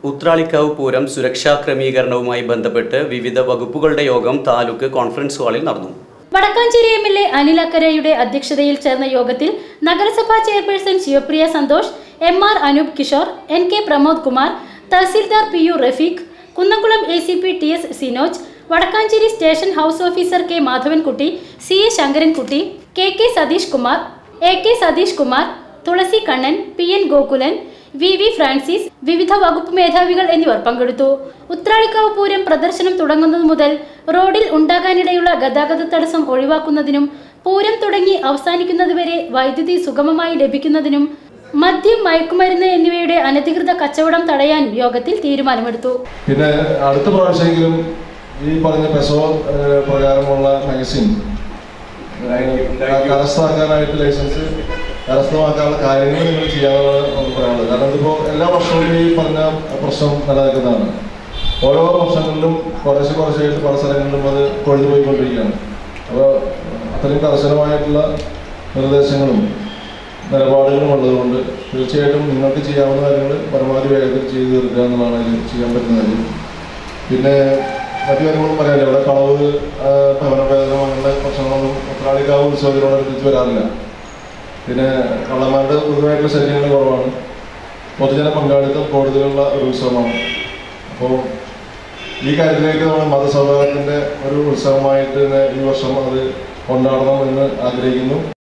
ഉത്രാളിക്കാവ് പൂരം സുരക്ഷാ ക്രമീകരണവുമായി ബന്ധപ്പെട്ട് വിവിധ വകുപ്പുകളുടെ യോഗം താലൂക്ക് കോൺഫറൻസ് ഹാളിൽ നടന്നു Vadakkanchery M L A Anil അക്കരയുടെ അധ്യക്ഷതയിൽ ചേർന്ന യോഗത്തിൽ നഗരസഭാ chairperson Sivapriya Santhosh M R Anoop Kishore N K Pramod Kumar tahsildar P U Rafeeq Kunnamkulam A C P T S Sinoj Vadakkanchery station house officer K Madhavankutty C A Sankarankutty K K Satheesh Kumar A K Satheesh Kumar Thulasi Kannan P N Gokulan V V Francis വിവിധ വകുപ്പ് മേധാവികൾ എന്നിവർ പങ്കെടുത്തു ഉത്രാളിക്കാവ് പൂരം പ്രദർശനം തുടങ്ങുന്നത് മുതൽ റോഡിൽ ഉണ്ടാകാനിടയുള്ള ഗതാഗത തടസ്സം ഒഴിവാക്കുന്നതിനും പൂരം തുടങ്ങി അവസാനിക്കുന്നതുവരെ വൈദ്യുതി സുഗമമായി ലഭിക്കുന്നതിനും മദ്യം മയക്കുമരുന്ന് എന്നിവയുടെ അനധികൃത കച്ചവടം തടയാനും യോഗത്തിൽ തീരുമാനമെടുത്തു പിന്നെ അടുത്ത പ്രാവശ്യമെങ്കിലും ഈ പറഞ്ഞ പെസോ ഏഹ്, പ്രകാരമുള്ള മാഗസിൻ കരസ്ഥമാക്കാനായിട്ട് ലൈസൻസ് കരസ്ഥമാക്കാനുള്ള കാര്യങ്ങൾ നിങ്ങൾ ചെയ്യാനുള്ളത് നമുക്ക് പറയാനുള്ളത് കാരണം ഇതിപ്പോ എല്ലാ വർഷവും ഈ പറഞ്ഞ പ്രശ്നം നിലനിൽക്കുന്നതാണ് ഓരോ വർഷങ്ങളിലും കുറേശ്ശെ കുറച്ചായിട്ട് പല സ്ഥലങ്ങളിലും അത് കൊഴുതു പോയിക്കൊണ്ടിരിക്കുകയാണ് അപ്പോൾ അത്രയും കർശനമായിട്ടുള്ള നിർദ്ദേശങ്ങളും നിലപാടുകളും ഉള്ളതുകൊണ്ട് തീർച്ചയായിട്ടും നിങ്ങൾക്ക് ചെയ്യാവുന്ന കാര്യങ്ങൾ പരമാവധി വേഗത്തിൽ ചെയ്തു തീർക്കുക എന്നുള്ളതാണ് ഇതിൽ ചെയ്യാൻ പറ്റുന്ന കാര്യം പിന്നെ മറ്റു കാര്യങ്ങളും പറയാനില്ല ഇവിടെ കളവ് ആ, ഭവനഭേദനം അങ്ങനെയുള്ള പ്രശ്നങ്ങളൊന്നും ഉത്രാളിക്കാവ് ഉത്സവത്തിനോടനുബന്ധിച്ച് വരാറില്ല പിന്നെ കള്ളന്മാരുടെ പൊതുവായിട്ടുള്ള ശല്യങ്ങൾ കുറവാണ് പൊതുജന പങ്കാളിത്തം കൂടുതലുള്ള ഒരു ഉത്സവമാണ് അപ്പോൾ ഈ കാര്യത്തിലേക്ക് നമ്മൾ മതസൗഹാർദ്ദത്തിൻ്റെ ഒരു ഉത്സവമായിട്ട് തന്നെ ഈ വർഷം അത് കൊണ്ടാടണം എന്ന് ആഗ്രഹിക്കുന്നു